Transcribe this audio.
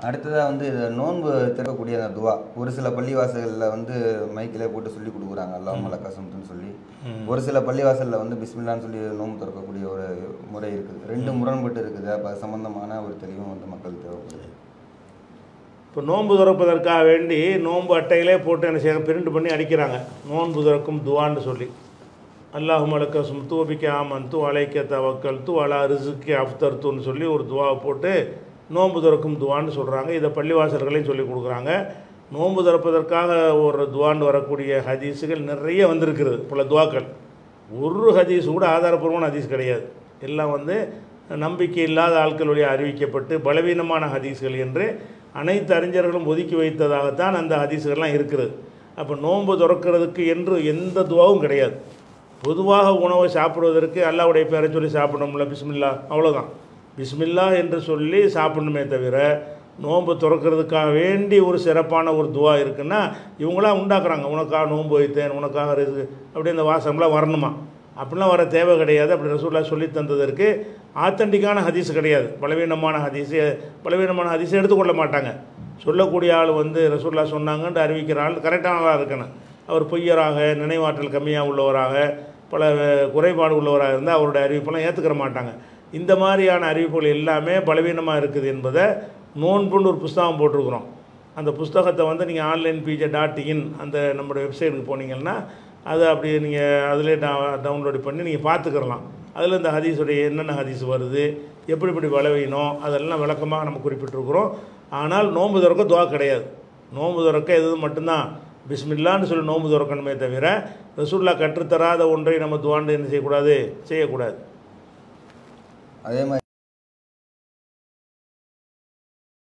அடுத்ததாக வந்து இது நோன்பு திறக்கக்கூடிய அந்த துவா ஒரு சில பள்ளிவாசல்களில் வந்து மைக்கிலே போட்டு சொல்லி கொடுக்குறாங்க அல்லாஹ் மலக்கசம்னு சொல்லி ஒரு சில பள்ளிவாசலில் வந்து பிஸ்மில்லான்னு சொல்லி நோன்பு திறக்கக்கூடிய ஒரு முறை இருக்குது ரெண்டு முரண்பட்டு இருக்குது அப்போ அது சம்பந்தமான ஒரு தெளிவும் வந்து மக்களுக்கு தேவைப்படுது இப்போ நோன்பு திறப்பதற்காக வேண்டி நோன்பு அட்டையிலே போட்டு என்ன செய்யறாங்க பிரிண்ட் பண்ணி அடிக்கிறாங்க நோன்பு திறக்கும் துவான்னு சொல்லி அல்லாஹு மலக்க சும்து ஒபிக்க ஆமந்து அலைக்க தவக்கல் து அலா ரிசுக்கி அஃப்தர்த்துன்னு சொல்லி ஒரு துவாவை போட்டு நோன்பு திறக்கும் துவான்னு சொல்கிறாங்க இதை பள்ளிவாசல்களையும் சொல்லி கொடுக்குறாங்க நோன்பு திறப்பதற்காக ஒரு துவான்னு வரக்கூடிய ஹதீஸுகள் நிறைய வந்திருக்கிறது பல துவாக்கள் ஒரு ஹதீஸ் கூட ஆதாரப்பூர்வமான ஹதீஸ் கிடையாது எல்லாம் வந்து நம்பிக்கை இல்லாத ஆட்கள் வழியாக அறிவிக்கப்பட்டு பலவீனமான ஹதீஸ்கள் என்று அனைத்து அறிஞர்களும் ஒதுக்கி வைத்ததாகத்தான் அந்த ஹதீஸ்கள்லாம் இருக்கிறது அப்போ நோன்பு திறக்கிறதுக்கு என்று எந்த துவாவும் கிடையாது பொதுவாக உணவை சாப்பிடுவதற்கு அல்லாவுடைய பேரை சொல்லி சாப்பிடணும்ல பிஸ்மில்லா அவ்வளோதான் பிஸ்மில்லா என்று சொல்லி சாப்பிடணுமே தவிர நோன்பு திறக்கிறதுக்காக வேண்டி ஒரு சிறப்பான ஒரு துவா இருக்குன்னா இவங்களாம் உண்டாக்குறாங்க உனக்காக நோன்பு வைத்தேன் உனக்காக ரிஸ்க் அப்படி அந்த வாசம்லாம் வரணுமா அப்படிலாம் வர தேவை கிடையாது அப்படி ரசூல்லா சொல்லி தந்ததற்கு ஆத்தன்டிக்கான ஹதீஸ் கிடையாது பலவீனமான ஹதீஸு பலவீனமான ஹதீஸை எடுத்துக்கொள்ள மாட்டாங்க சொல்லக்கூடிய ஆள் வந்து ரசூல்லா சொன்னாங்கன்ட்டு அறிவிக்கிற ஆள் கரெக்டான ஆளாக இருக்கணும் அவர் பொய்யராக நினைவாற்றல் கம்மியாக உள்ளவராக பல குறைபாடு உள்ளவராக இருந்தால் அவருடைய அறிவிப்பெல்லாம் ஏற்றுக்கிற மாட்டாங்க இந்த மாதிரியான அறிவிப்புகள் எல்லாமே பலவீனமாக இருக்குது என்பதை நோன்புன்னு ஒரு புஸ்தகம் போட்டிருக்கிறோம் அந்த புஸ்தகத்தை வந்து நீங்கள் ஆன்லைன் பிஜே டாட் இன் அந்த நம்மளுடைய வெப்சைட்டுக்கு போனீங்கன்னா அதை அப்படி நீங்கள் அதிலே டா டவுன்லோடு பண்ணி நீங்கள் பார்த்துக்கிறலாம் அதில் இந்த ஹதீஸுடைய என்னென்ன ஹதீஸ் வருது எப்படி இப்படி பலவீனம் அதெல்லாம் விளக்கமாக நம்ம குறிப்பிட்டிருக்கிறோம் ஆனால் நோன்பு திறக்க துவா கிடையாது நோன்பு திறக்க எது மட்டும்தான் பிஸ்மில்லான்னு சொல்லி நோன்பு திறக்கணுமே தவிர ரசூல்லா கற்றுத்தராத ஒன்றை நம்ம துவாண்டு என்ன செய்யக்கூடாது செய்யக்கூடாது அதே மாதிரி